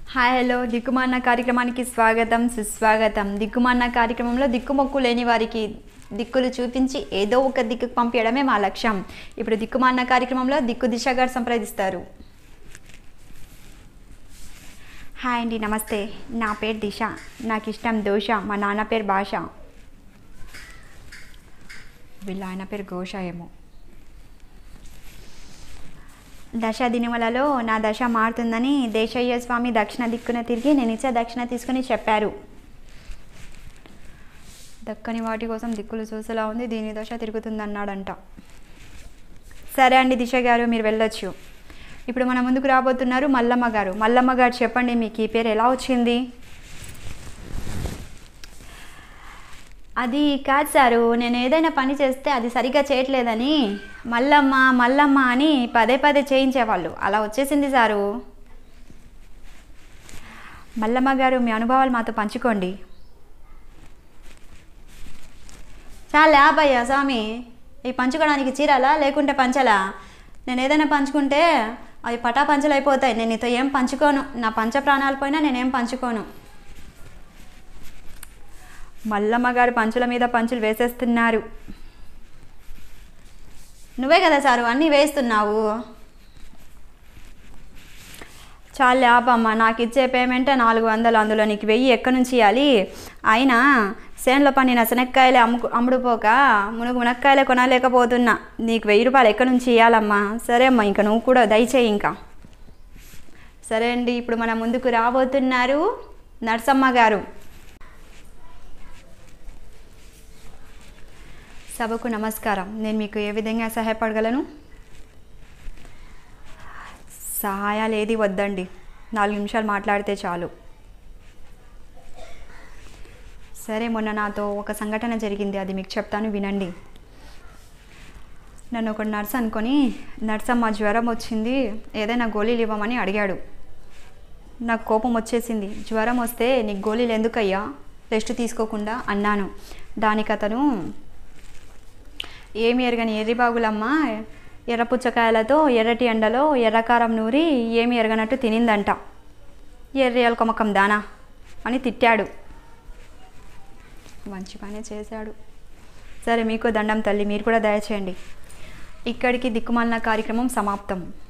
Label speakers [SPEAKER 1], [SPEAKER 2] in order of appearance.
[SPEAKER 1] hi hello దిక్కుమాన్న కార్యక్రమానికి స్వాగతం సుస్వాగతం దిక్కుమాన్న కార్యక్రమంలో దిక్కుమొక్కు లేని వారికి దిక్కులు చూపించి ఏదో ఒక దిక్కుకు పంపించడమే మా లక్ష్యం ఇప్పుడు దిక్కుమాన్న కార్యక్రమంలో దిక్కు దిశ గారు సంప్రదిస్తారు హాయ్ అండి నమస్తే నా పేరు దిశ నాకు ఇష్టం దోష మా నాన్న పేరు భాష వీళ్ళ ఆయన పేరు ఘోష ఏమో దశ దినవలలో నా దశ మారుతుందని దేశయ్య స్వామి దక్షిణ దిక్కున తిరిగి నేను ఇచ్చే దక్షిణ తీసుకుని చెప్పారు దక్కని వాటి కోసం దిక్కులు చూసేలా ఉంది దీని దశ తిరుగుతుంది అన్నాడంట సరే అండి దిశ గారు మీరు వెళ్ళొచ్చు ఇప్పుడు మన ముందుకు రాబోతున్నారు మల్లమ్మ గారు మల్లమ్మ గారు చెప్పండి మీకు ఈ పేరు ఎలా వచ్చింది అది కాదు సారు నేను ఏదైనా పని చేస్తే అది సరిగ్గా చేయట్లేదని మల్లమ్మ మల్లమ్మ అని పదే పదే చేయించేవాళ్ళు అలా వచ్చేసింది సారు మల్లమ్మ గారు మీ అనుభవాలు మాతో పంచుకోండి చాలా భయ్యా స్వామి ఈ పంచుకోవడానికి చీరాలా లేకుంటే పంచలా నేను ఏదైనా పంచుకుంటే అవి పటా పంచలు అయిపోతాయి నేను నీతో ఏం పంచుకోను నా పంచ ప్రాణాలు పోయినా నేనేం పంచుకోను మల్లమ్మ గారు పంచుల మీద పంచులు వేసేస్తున్నారు నువ్వే కదా సారు అన్నీ వేస్తున్నావు చాలు ఆపమ్మ నాకు ఇచ్చే పేమెంట్ నాలుగు వందలు అందులో నీకు వెయ్యి ఎక్కడి నుంచి ఇవ్వాలి అయినా సేన్లో పండిన శనక్కాయలే అమ్ము అమ్ముడుపోక మునుగు మునక్కాయలే కొనలేకపోతున్నా నీకు వెయ్యి రూపాయలు ఎక్కడి నుంచి ఇవ్వాలమ్మా సరే అమ్మా ఇంకా నువ్వు కూడా దయచేయి ఇంకా సరే అండి ఇప్పుడు మన ముందుకు రాబోతున్నారు నర్సమ్మ గారు సభకు నమస్కారం నేను మీకు ఏ విధంగా సహాయపడగలను సహాయాలు ఏది వద్దండి నాలుగు నిమిషాలు మాట్లాడితే చాలు సరే మొన్న నాతో ఒక సంఘటన జరిగింది అది మీకు చెప్తాను వినండి నన్ను ఒక నర్స్ అనుకొని నర్సమ్మ జ్వరం వచ్చింది ఏదైనా గోళీలు ఇవ్వమని అడిగాడు నాకు కోపం వచ్చేసింది జ్వరం వస్తే నీకు గోళీలు ఎందుకయ్యా రెస్ట్ తీసుకోకుండా అన్నాను దానికి అతను ఏమి ఎరగని ఎర్రిబాగులమ్మ ఎర్ర పుచ్చకాయలతో ఎర్రటి ఎండలో ఎర్రకారం నూరి ఏమి ఎరగనట్టు తినిందంట ఎర్రియల కొమకం దానా అని తిట్టాడు మంచి పనే చేశాడు సరే మీకు దండం తల్లి మీరు కూడా దయచేయండి ఇక్కడికి దిక్కుమాలిన కార్యక్రమం సమాప్తం